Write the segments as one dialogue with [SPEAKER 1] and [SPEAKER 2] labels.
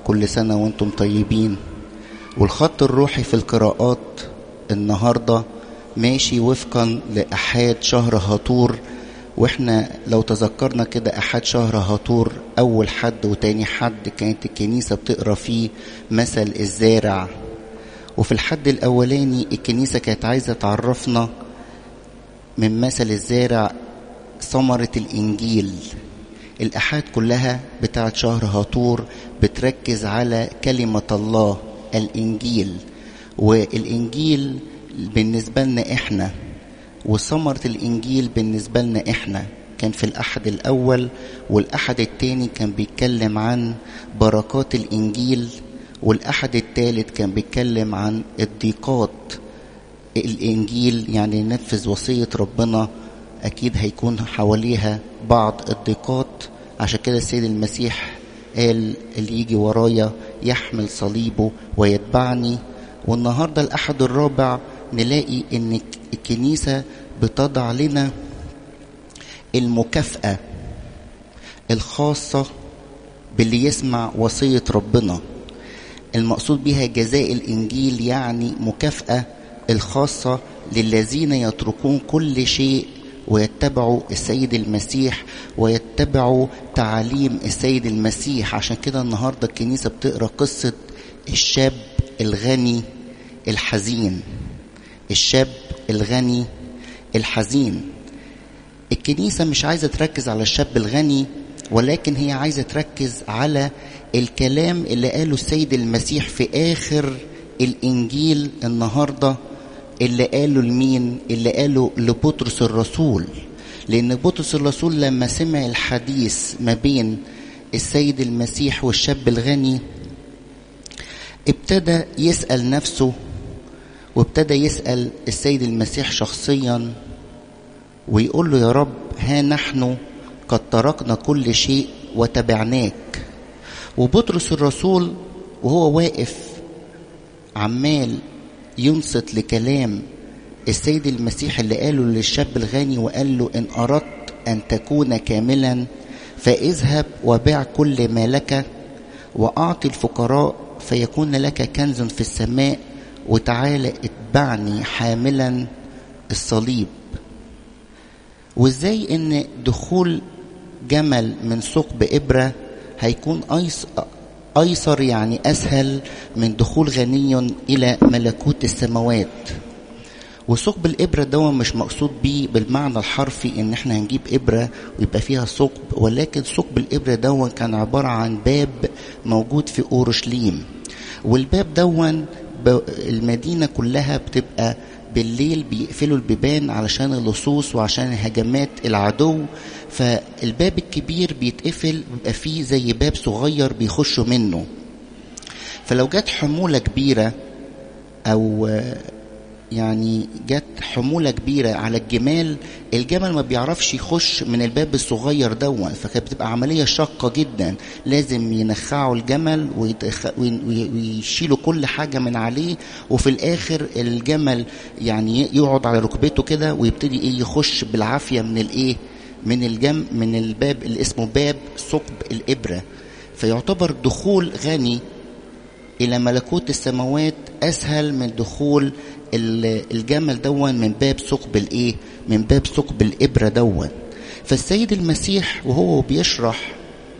[SPEAKER 1] كل سنة وانتم طيبين والخط الروحي في القراءات النهاردة ماشي وفقا لأحاد شهر هطور واحنا لو تذكرنا كده أحد شهر هطور أول حد وتاني حد كانت الكنيسة بتقرا فيه مثل الزارع وفي الحد الأولاني الكنيسة كانت عايزة تعرفنا من مثل الزارع ثمرة الإنجيل الأحاد كلها بتاعت شهر هطور بتركز على كلمة الله الإنجيل والإنجيل بالنسبة لنا إحنا وثمرة الإنجيل بالنسبة لنا إحنا كان في الأحد الأول والأحد التاني كان بيتكلم عن بركات الإنجيل والأحد الثالث كان بيتكلم عن الضيقات الإنجيل يعني ننفذ وصية ربنا أكيد هيكون حواليها بعض الضيقات عشان كده السيد المسيح قال اللي يجي ورايا يحمل صليبه ويتبعني والنهاردة الأحد الرابع نلاقي إن الكنيسة بتضع لنا المكافأة الخاصة باللي يسمع وصية ربنا المقصود بها جزاء الإنجيل يعني مكافأة الخاصة للذين يتركون كل شيء ويتبعوا السيد المسيح ويتبعوا تعاليم السيد المسيح عشان كده النهارده الكنيسه بتقرا قصه الشاب الغني الحزين الشاب الغني الحزين الكنيسه مش عايزه تركز على الشاب الغني ولكن هي عايزه تركز على الكلام اللي قاله السيد المسيح في اخر الانجيل النهارده اللي قاله لمين اللي قاله لبطرس الرسول لان بطرس الرسول لما سمع الحديث ما بين السيد المسيح والشاب الغني ابتدى يسال نفسه وابتدى يسال السيد المسيح شخصيا ويقول له يا رب ها نحن قد تركنا كل شيء وتبعناك وبطرس الرسول وهو واقف عمال ينصت لكلام السيد المسيح اللي قاله للشاب الغني وقال له إن أردت أن تكون كاملا فاذهب وبيع كل ما لك وأعطي الفقراء فيكون لك كنز في السماء وتعالى اتبعني حاملا الصليب وازاي ان دخول جمل من ثقب إبرة هيكون أيسر يعني أسهل من دخول غني إلى ملكوت السماوات وثقب الإبرة ده مش مقصود بيه بالمعنى الحرفي إن إحنا هنجيب إبرة ويبقى فيها ثقب ولكن ثقب الإبرة ده كان عبارة عن باب موجود في أورشليم والباب دون المدينة كلها بتبقى بالليل بيقفلوا البيبان علشان اللصوص وعشان هجمات العدو فالباب الكبير بيتقفل بيبقى فيه زي باب صغير بيخشوا منه فلو جت حمولة كبيرة أو يعني جت حمولة كبيرة على الجمال الجمل ما بيعرفش يخش من الباب الصغير دون فكانت بتبقى عملية شاقة جدا لازم ينخعوا الجمل ويشيلوا كل حاجة من عليه وفي الآخر الجمل يعني يقعد على ركبته كده ويبتدي إيه يخش بالعافية من الإيه من الجم من الباب اللي اسمه باب ثقب الإبرة فيعتبر دخول غني إلى ملكوت السماوات أسهل من دخول الجمل دون من باب ثقب الإيه؟ من باب ثقب الإبرة دون فالسيد المسيح وهو بيشرح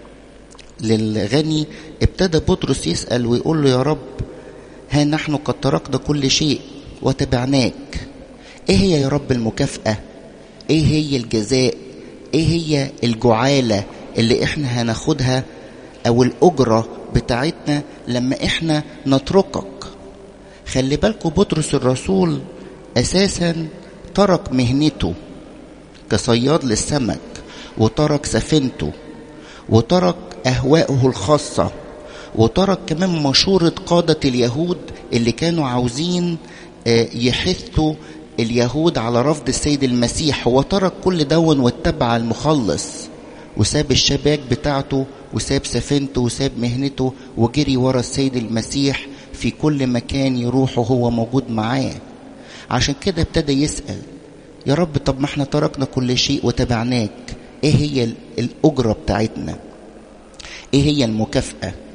[SPEAKER 1] للغني ابتدى بطرس يسأل ويقول له يا رب ها نحن قد تركنا كل شيء وتبعناك ايه هي يا رب المكافأة ايه هي الجزاء ايه هي الجعالة اللي احنا هناخدها او الاجرة بتاعتنا لما احنا نتركك خلي بالكم بطرس الرسول اساسا ترك مهنته كصياد للسمك وترك سفينته وترك اهواءه الخاصه وترك كمان مشورة قادة اليهود اللي كانوا عاوزين يحثوا اليهود على رفض السيد المسيح هو ترك كل دون واتبع المخلص وساب الشباك بتاعته وساب سفينته وساب مهنته وجري ورا السيد المسيح في كل مكان يروح وهو موجود معاه عشان كده ابتدى يسأل يا رب طب ما احنا تركنا كل شيء وتبعناك ايه هي الأجرة بتاعتنا ايه هي المكافأة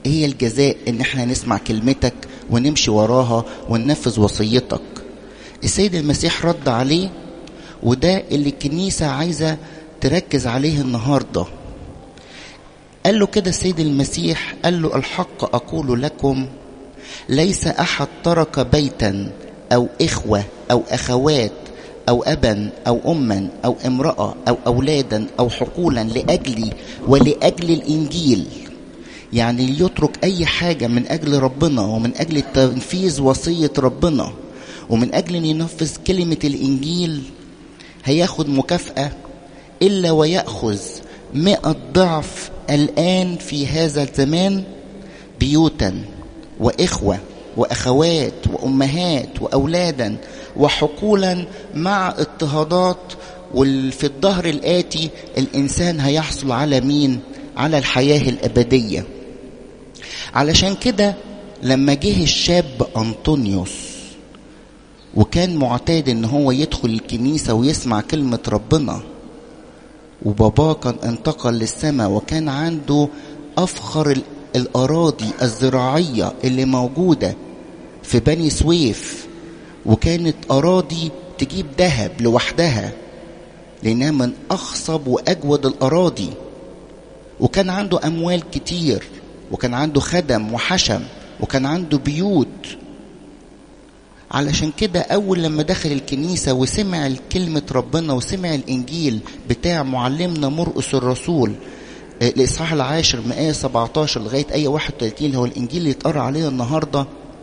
[SPEAKER 1] ايه هي الجزاء ان احنا نسمع كلمتك ونمشي وراها وننفذ وصيتك السيد المسيح رد عليه وده اللي الكنيسة عايزة تركز عليه النهاردة قال له كده السيد المسيح قال له الحق أقول لكم ليس أحد ترك بيتا أو إخوة أو أخوات أو أبا أو أما أو امرأة أو أولادا أو حقولا لأجلي ولأجل الإنجيل يعني يترك أي حاجة من أجل ربنا ومن أجل تنفيذ وصية ربنا ومن أجل أن ينفذ كلمة الإنجيل هياخد مكافأة إلا ويأخذ مئة ضعف الآن في هذا الزمان بيوتا وإخوة وأخوات وأمهات وأولادا وحقولا مع اضطهادات وفي الظهر الآتي الإنسان هيحصل على مين؟ على الحياة الأبدية علشان كده لما جه الشاب أنطونيوس وكان معتاد ان هو يدخل الكنيسة ويسمع كلمة ربنا وباباه كان انتقل للسماء وكان عنده أفخر الأراضي الزراعية اللي موجودة في بني سويف وكانت أراضي تجيب ذهب لوحدها لأنها من أخصب وأجود الأراضي وكان عنده أموال كتير وكان عنده خدم وحشم وكان عنده بيوت علشان كده أول لما دخل الكنيسة وسمع كلمة ربنا وسمع الإنجيل بتاع معلمنا مرقس الرسول الإصحاح العاشر من آية 17 لغاية آية 31 اللي هو الإنجيل اللي اتقرأ عليه النهاردة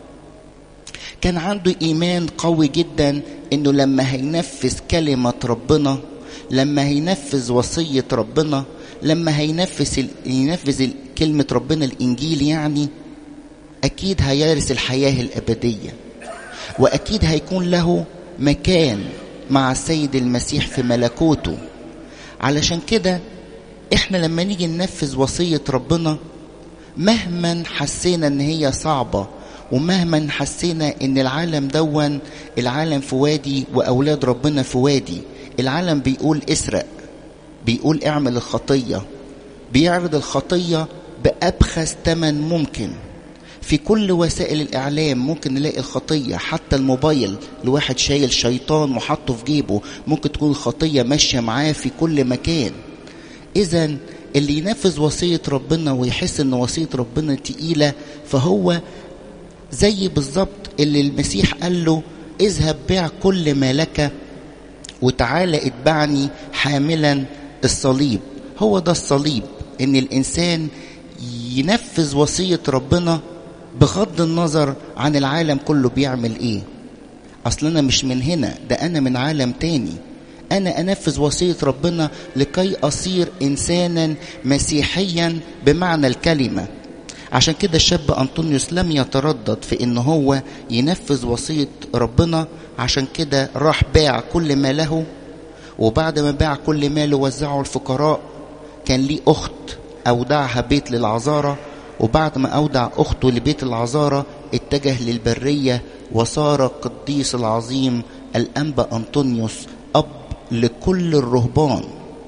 [SPEAKER 1] كان عنده إيمان قوي جدا إنه لما هينفذ كلمة ربنا لما هينفذ وصية ربنا لما هينفذ ينفذ كلمة ربنا الإنجيل يعني أكيد هيرث الحياة الأبدية وأكيد هيكون له مكان مع السيد المسيح في ملكوته علشان كده احنا لما نيجي ننفذ وصية ربنا مهما حسينا ان هي صعبة ومهما حسينا ان العالم دون العالم في وادي واولاد ربنا في وادي العالم بيقول اسرق بيقول اعمل الخطية بيعرض الخطية بأبخس ثمن ممكن في كل وسائل الإعلام ممكن نلاقي الخطية حتى الموبايل الواحد شايل شيطان وحطه في جيبه ممكن تكون الخطية ماشية معاه في كل مكان إذا اللي ينفذ وصية ربنا ويحس إن وصية ربنا تقيلة فهو زي بالظبط اللي المسيح قال له اذهب بيع كل ما لك وتعالى اتبعني حاملا الصليب هو ده الصليب ان الانسان ينفذ وصية ربنا بغض النظر عن العالم كله بيعمل ايه اصل انا مش من هنا ده انا من عالم تاني انا انفذ وصية ربنا لكي اصير انسانا مسيحيا بمعنى الكلمة عشان كده الشاب أنطونيوس لم يتردد في إن هو ينفذ وصية ربنا عشان كده راح باع كل ما له وبعد ما باع كل ماله وزعه الفقراء كان ليه أخت أودعها بيت للعذارة وبعد ما أودع أخته لبيت العذارة اتجه للبرية وصار القديس العظيم الأنبا أنطونيوس أب لكل الرهبان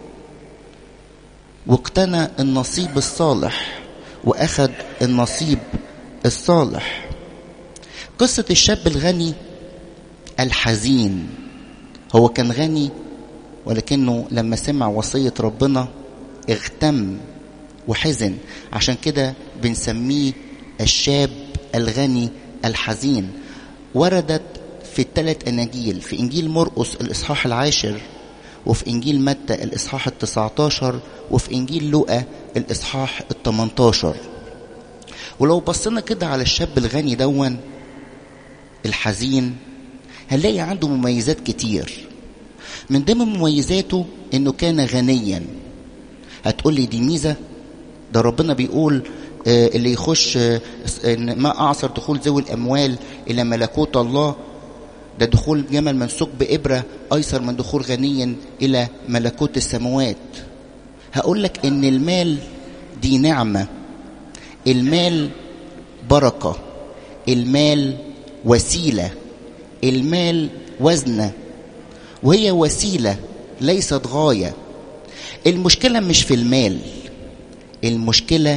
[SPEAKER 1] واقتنى النصيب الصالح واخد النصيب الصالح قصة الشاب الغني الحزين هو كان غني ولكنه لما سمع وصية ربنا اغتم وحزن عشان كده بنسميه الشاب الغني الحزين وردت في الثلاث أناجيل في إنجيل مرقس الإصحاح العاشر وفي إنجيل متى الإصحاح التسعتاشر وفي إنجيل لوقا الإصحاح التمنتاشر ولو بصينا كده على الشاب الغني دون الحزين هنلاقي عنده مميزات كتير من ضمن مميزاته انه كان غنيا هتقول لي دي ميزه ده ربنا بيقول آه اللي يخش آه ما اعصر دخول ذوي الاموال الى ملكوت الله ده دخول جمل منسوق بإبرة أيسر من دخول غني إلى ملكوت السماوات هقول لك إن المال دي نعمة المال بركة المال وسيلة المال وزنة وهي وسيلة ليست غاية المشكلة مش في المال المشكلة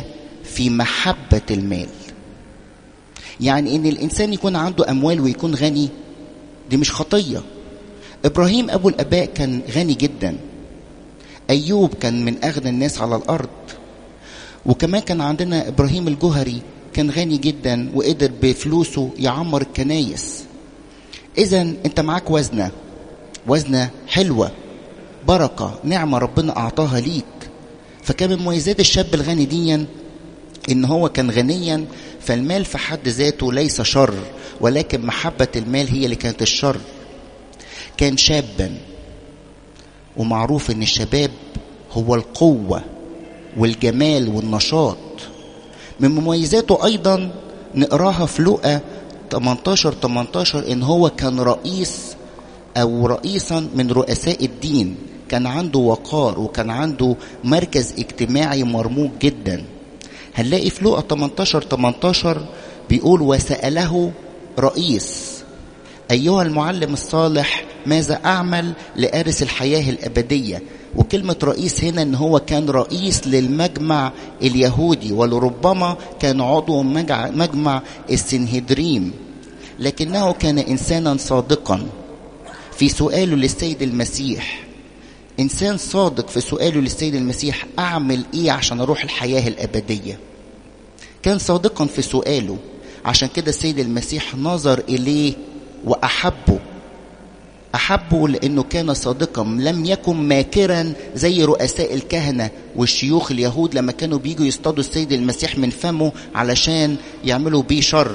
[SPEAKER 1] في محبة المال يعني ان الانسان يكون عنده اموال ويكون غني دي مش خطية ابراهيم ابو الاباء كان غني جدا ايوب كان من اغنى الناس على الارض وكمان كان عندنا ابراهيم الجوهري كان غني جدا وقدر بفلوسه يعمر الكنايس اذا انت معاك وزنه وزنه حلوه بركه نعمه ربنا اعطاها ليك فكان من مميزات الشاب الغني ديا ان هو كان غنيا فالمال في حد ذاته ليس شر ولكن محبه المال هي اللي كانت الشر كان شابا ومعروف ان الشباب هو القوه والجمال والنشاط من مميزاته ايضا نقراها في لقا 18 18 ان هو كان رئيس او رئيسا من رؤساء الدين كان عنده وقار وكان عنده مركز اجتماعي مرموق جدا هنلاقي في لقا 18 18 بيقول وسأله رئيس أيها المعلم الصالح ماذا أعمل لأرث الحياة الأبدية وكلمة رئيس هنا إن هو كان رئيس للمجمع اليهودي ولربما كان عضو مجمع السنهدريم لكنه كان إنسانا صادقا في سؤاله للسيد المسيح إنسان صادق في سؤاله للسيد المسيح أعمل إيه عشان أروح الحياة الأبدية كان صادقا في سؤاله عشان كده السيد المسيح نظر إليه وأحبه أحبه لأنه كان صادقا لم يكن ماكرا زي رؤساء الكهنة والشيوخ اليهود لما كانوا بيجوا يصطادوا السيد المسيح من فمه علشان يعملوا بيه شر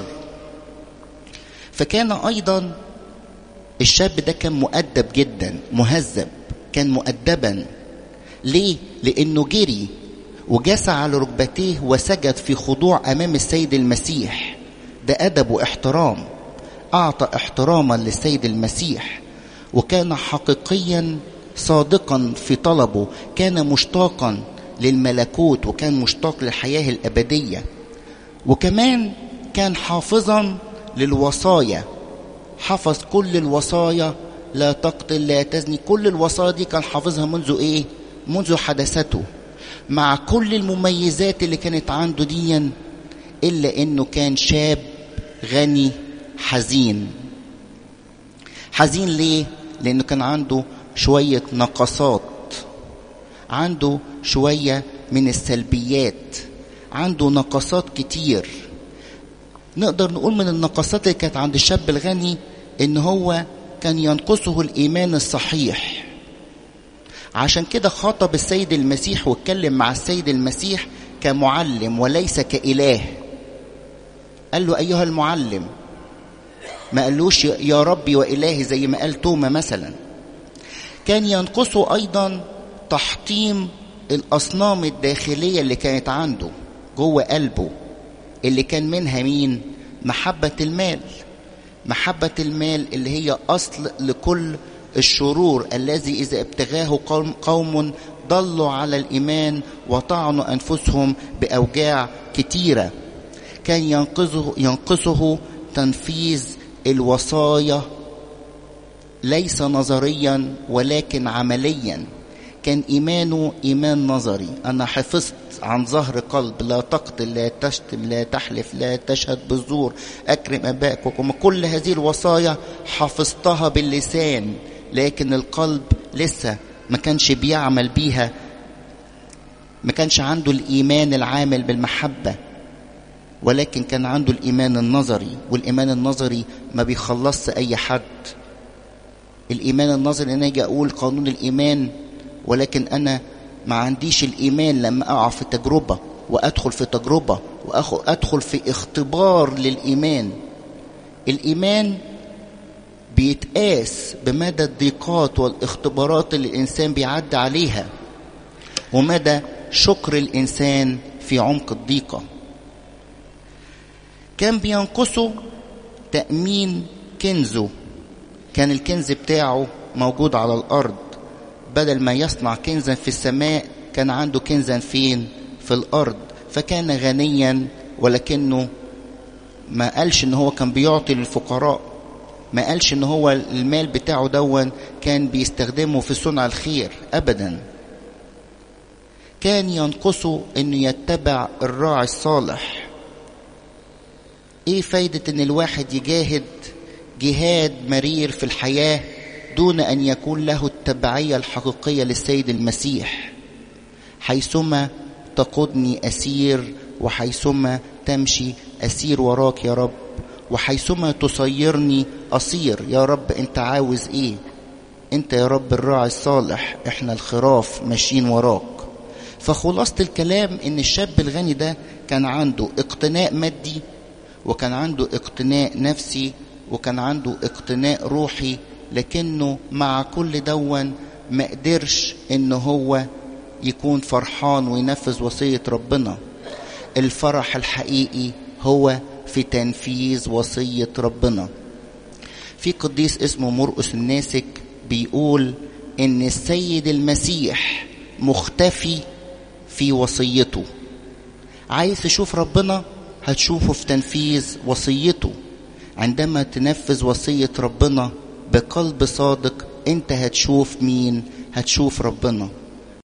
[SPEAKER 1] فكان أيضا الشاب ده كان مؤدب جدا مهذب كان مؤدبا ليه؟ لأنه جري وجسى على ركبتيه وسجد في خضوع أمام السيد المسيح ده أدب واحترام أعطى احتراما للسيد المسيح وكان حقيقيا صادقا في طلبه كان مشتاقا للملكوت وكان مشتاق للحياة الأبدية وكمان كان حافظا للوصايا حفظ كل الوصايا لا تقتل لا تزني كل الوصايا دي كان حافظها منذ ايه منذ حدثته مع كل المميزات اللي كانت عنده ديا الا انه كان شاب غني حزين حزين ليه لانه كان عنده شويه نقصات عنده شويه من السلبيات عنده نقصات كتير نقدر نقول من النقصات اللي كانت عند الشاب الغني ان هو كان ينقصه الايمان الصحيح عشان كده خاطب السيد المسيح واتكلم مع السيد المسيح كمعلم وليس كاله قال له ايها المعلم ما قالوش يا ربي والهي زي ما قال توما مثلا كان ينقصه ايضا تحطيم الاصنام الداخليه اللي كانت عنده جوه قلبه اللي كان منها مين محبه المال محبه المال اللي هي اصل لكل الشرور الذي اذا ابتغاه قوم, قوم ضلوا على الايمان وطعنوا انفسهم باوجاع كتيره كان ينقذه ينقصه تنفيذ الوصايا ليس نظريا ولكن عمليا كان ايمانه ايمان نظري انا حفظت عن ظهر قلب لا تقتل لا تشتم لا تحلف لا تشهد بالزور اكرم ابائك وكما كل هذه الوصايا حفظتها باللسان لكن القلب لسه ما كانش بيعمل بيها ما كانش عنده الايمان العامل بالمحبه ولكن كان عنده الايمان النظري والايمان النظري ما بيخلصش اي حد الايمان النظري ان اجي اقول قانون الايمان ولكن انا ما عنديش الايمان لما اقع في تجربه وادخل في تجربه وادخل في اختبار للايمان الايمان بيتقاس بمدى الضيقات والاختبارات اللي الانسان بيعدي عليها ومدى شكر الانسان في عمق الضيقه كان بينقصه تامين كنزه كان الكنز بتاعه موجود على الارض بدل ما يصنع كنزا في السماء كان عنده كنزا فين في الارض فكان غنيا ولكنه ما قالش ان هو كان بيعطي للفقراء ما قالش ان هو المال بتاعه دون كان بيستخدمه في صنع الخير ابدا كان ينقصه انه يتبع الراعي الصالح ايه فايدة ان الواحد يجاهد جهاد مرير في الحياة دون ان يكون له التبعية الحقيقية للسيد المسيح حيثما تقودني اسير وحيثما تمشي اسير وراك يا رب وحيثما تصيرني اصير يا رب انت عاوز ايه انت يا رب الراعي الصالح احنا الخراف ماشيين وراك فخلاصة الكلام ان الشاب الغني ده كان عنده اقتناء مادي وكان عنده اقتناء نفسي وكان عنده اقتناء روحي لكنه مع كل دون ما قدرش ان هو يكون فرحان وينفذ وصية ربنا الفرح الحقيقي هو في تنفيذ وصية ربنا في قديس اسمه مرقس الناسك بيقول ان السيد المسيح مختفي في وصيته عايز تشوف ربنا هتشوفه في تنفيذ وصيته عندما تنفذ وصية ربنا بقلب صادق انت هتشوف مين هتشوف ربنا